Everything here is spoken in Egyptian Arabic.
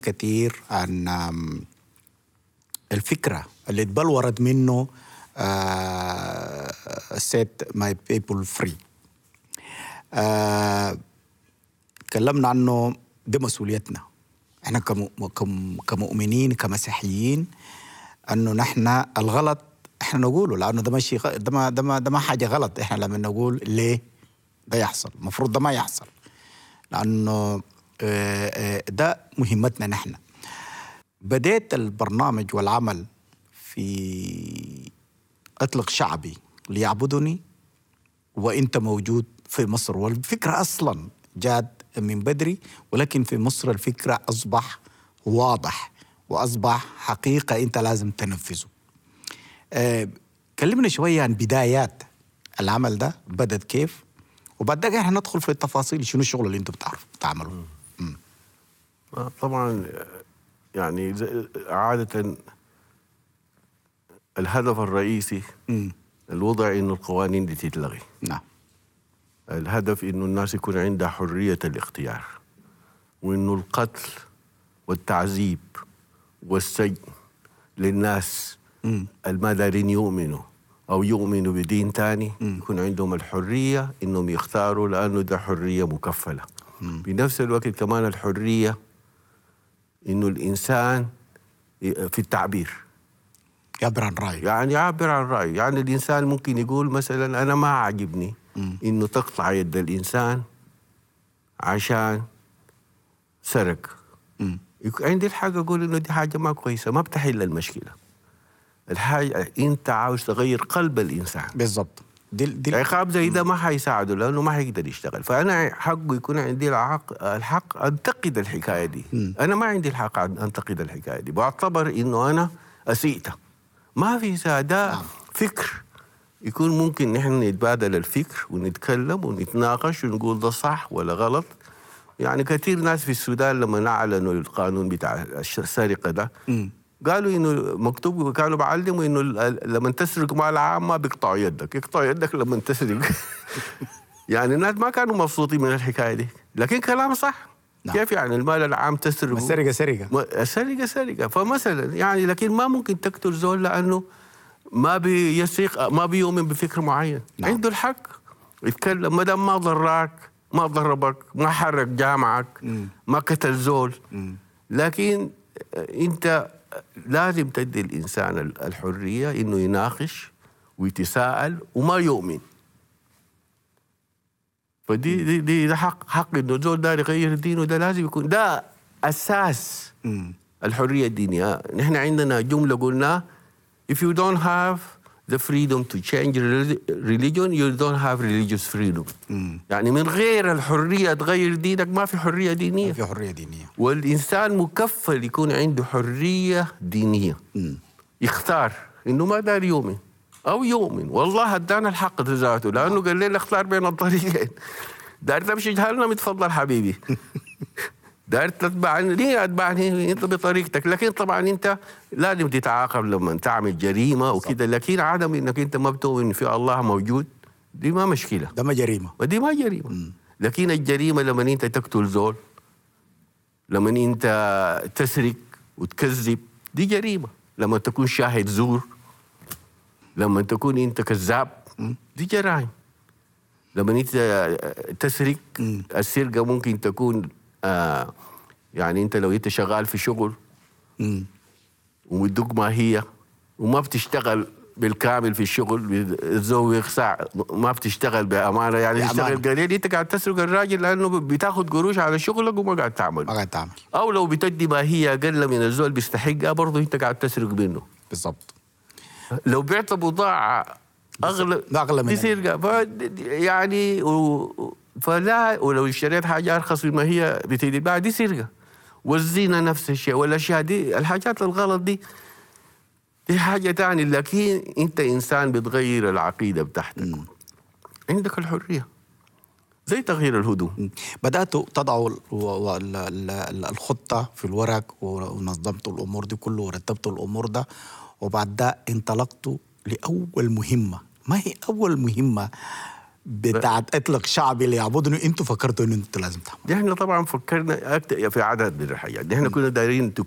كثير عن آم، الفكرة اللي اتبلورت منه سيت ماي بيبل فري تكلمنا عنه ده مسؤوليتنا احنا كم- كم- كمؤمنين كمسيحيين انه نحن الغلط احنا نقوله لانه ده ماشي غ- ده ما ده ما ده ما حاجه غلط احنا لما نقول ليه ده يحصل المفروض ده ما يحصل لانه آه، آه، ده مهمتنا نحن بديت البرنامج والعمل في اطلق شعبي ليعبدني وانت موجود في مصر والفكره اصلا جات من بدري ولكن في مصر الفكره اصبح واضح واصبح حقيقه انت لازم تنفذه. آه كلمنا شويه عن بدايات العمل ده بدت كيف وبعد ذلك احنا ندخل في التفاصيل شنو الشغل اللي انتم بتعرفوا بتعملوه. آه، طبعا يعني زي- عادة الهدف الرئيسي مم. الوضع انه القوانين دي تتلغي نعم الهدف انه الناس يكون عندها حرية الاختيار وانه القتل والتعذيب والسجن للناس مم. الما دارين يؤمنوا او يؤمنوا بدين تاني يكون عندهم الحرية انهم يختاروا لانه ده حرية مكفلة بنفس الوقت كمان الحرية انه الانسان ي- في التعبير يعبر عن رايه يعني يعبر عن رأيه يعني الإنسان ممكن يقول مثلا أنا ما عاجبني إنه تقطع يد الإنسان عشان سرق مم. يك- عندي الحق أقول إنه دي حاجة ما كويسة ما بتحل المشكلة الحاجة أنت عاوز تغير قلب الإنسان بالضبط دي دي عقاب زي ده ما حيساعده لانه ما حيقدر يشتغل فانا حقه يكون عندي الحق الحق انتقد الحكايه دي انا ما عندي الحق أن- انتقد الحكايه دي بعتبر انه انا اسيت ما في سا- ده فكر يكون ممكن نحن نتبادل الفكر ونتكلم ونتناقش ونقول ده صح ولا غلط يعني كثير ناس في السودان لما اعلنوا القانون بتاع الش- السرقه ده قالوا انه مكتوب كانوا بعلموا انه ال- ال- لما تسرق مال عام ما بيقطعوا يدك يقطعوا يدك لما تسرق يعني الناس ما كانوا مبسوطين من الحكايه دي لكن كلام صح نعم. كيف يعني المال العام تسرقه السرقه سرقه ما- السرقه سرقه فمثلا يعني لكن ما ممكن تقتل زول لانه ما بيسيق ما بيؤمن بفكر معين نعم. عنده الحق يتكلم ما دام ما ضراك ما ضربك ما حرك جامعك ما قتل زول لكن انت لازم تدي الانسان ال- الحريه انه يناقش ويتساءل وما يؤمن فدي دي, دي ده حق حق انه زول داري يغير دينه ده لازم يكون ده اساس مم. الحريه الدينيه نحن عندنا جمله قلنا if you don't have the freedom to change reli- religion you don't have religious freedom يعني من غير الحريه تغير دينك ما في حريه دينيه في حريه دينيه والإنسان مكفل يكون عنده حرية دينية يختار إنه ما دار يؤمن أو يؤمن والله ادانا الحق ذاته لأنه قال لنا اختار بين الطريقين دار تمشي جهنم اتفضل حبيبي دار تتبعني ليه اتبعني انت بطريقتك لكن طبعا انت لازم تتعاقب لما تعمل جريمه وكذا لكن عدم انك انت ما بتؤمن في الله موجود دي ما مشكله ده ما جريمه ودي ما جريمه لكن الجريمه لما انت تقتل زول لما انت تسرق وتكذب دي جريمه لما تكون شاهد زور لما تكون انت كذاب دي جرائم لما انت تسرق السرقه ممكن تكون آه يعني انت لو انت شغال في شغل مم. ومدوك ما هي وما بتشتغل بالكامل في الشغل بتزوق ساعة ما بتشتغل بأمانة يعني بأمانة. تشتغل قليل أنت قاعد تسرق الراجل لأنه بتاخد قروش على شغلك وما قاعد تعمل ما قاعد تعمل أو لو بتدي ما هي أقل من الزول بيستحقها برضه أنت قاعد تسرق منه بالضبط لو بعت بضاعة أغلى أغلى من دي سرقة ف يعني و... فلا ولو اشتريت حاجة أرخص مما هي بتتباع دي سرقة والزينة نفس الشيء والأشياء دي الحاجات الغلط دي دي حاجة تانية لكن أنت إنسان بتغير العقيدة بتاعتك عندك الحرية زي تغيير الهدوم بداتوا تضعوا ال- و- ال- ال- الخطه في الورق ونظمتوا الامور دي كله ورتبتوا الامور ده وبعد ده انطلقتوا لاول مهمه ما هي اول مهمه بتاعت اطلق شعبي ليعبدني انتوا فكرتوا انه انتوا لازم تعملوا نحن طبعا فكرنا أكتر في عدد من الحاجات نحن كنا دايرين